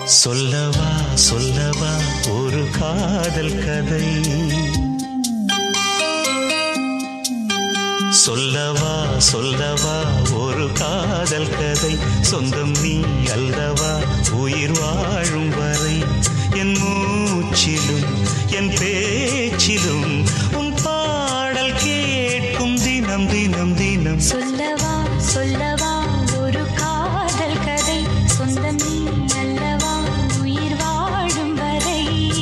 சொல்லவா சொல்லவா ஒரு காதல் கதை சொல்லவா சொல்லவா ஒரு காதல் கதை சொந்தம் நீ அல்லவா உயிர் வாழும் வரை என் மூச்சிலும் என் பேச்சிலும் உன் பாடல் கேட்கும் தினம் தினம் தினம் சொல்லவா சொல்லவா ஒரு காதல் கதை சொந்தம் நீ அல்லவா உயிர் வாழும் வரை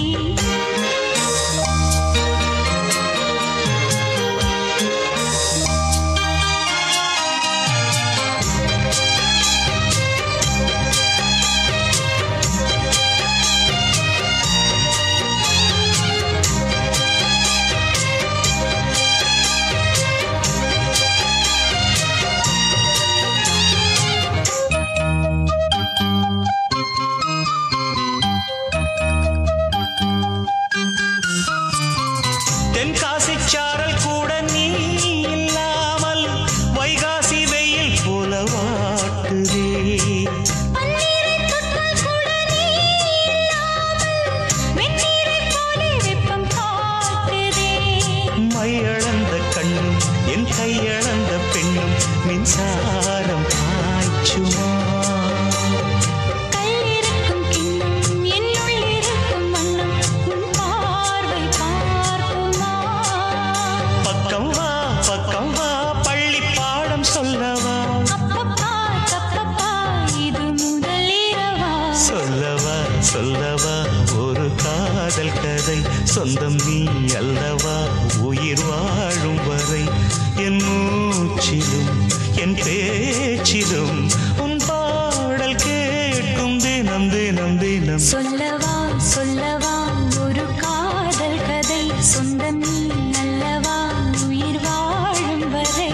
தென்காசி சாரல் கூட நீ இல்லாமல் வைகாசி வெயில் போல வாட்டுதே பன்னீரை தொட்டால் கூட நீ இல்லாமல் வெந்நீரைப் போலே வெப்பம் காட்டுதே மையளந்த கண்ணும் என் கையளந்த பெண்ணும் மின்சாரம் பாய்ச்சுமா கல்லிருக்கும் கிண்ணம் என்னுள் இருக்கும் வண்ணம் உன் பார்வை பார்க்குமா பக்கம் வா பக்கம் வா பள்ளி பாடம் சொல்லவா அப்பப்பா தப்பப்பா இது முதல் இரவா சொல்லவா சொல்லவா ஒரு காதல் கதை சொந்தம் நீ அல்லவா உயிர் வாழும் வரை என் மூச்சிலும் என் பேச்சிலும் உன் பாடல் கேட்கும் தினம் தினம் தினம் சொல்லவா சொல்லவா ஒரு காதல் கதை சொந்தம் நீ அல்லவா உயிர் வாழும் வரை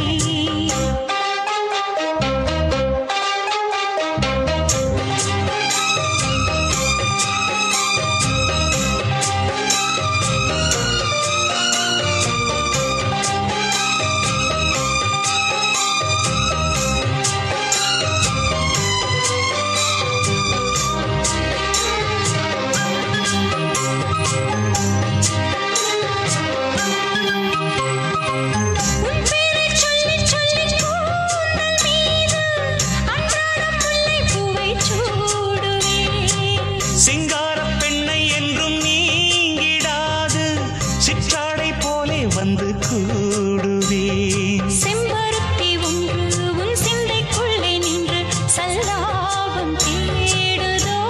உன் பேரைச் சொல்லிச் சொல்லிக் கூந்தல் மீது அன்றாடம் முல்லைப் பூவைச் சூடுவேன். சிங்கார பெண்ணை என்றும் நீங்கிடாது சிற்றாடை போலே வந்து கூடுவேன் செம்பருத்தி ஒன்று உன் சிந்தைக்குள்ளே நின்று சல்லாபம் தேடுதோ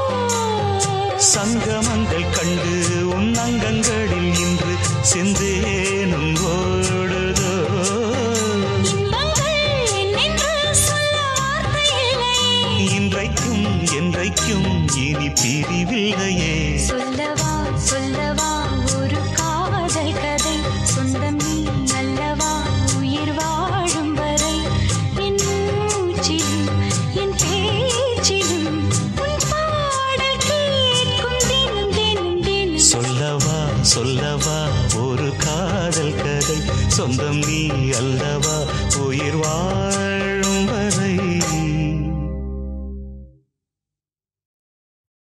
சங்கமங்கள் கண்டு உன் அங்கங்களில் இன்று செந்தேனும் ஓடுதோ இன்பங்கள் என்னென்று சொல்ல வார்த்தை இல்லை இன்றைக்கும் என்றைக்கும் இனி பிரிவில்லையே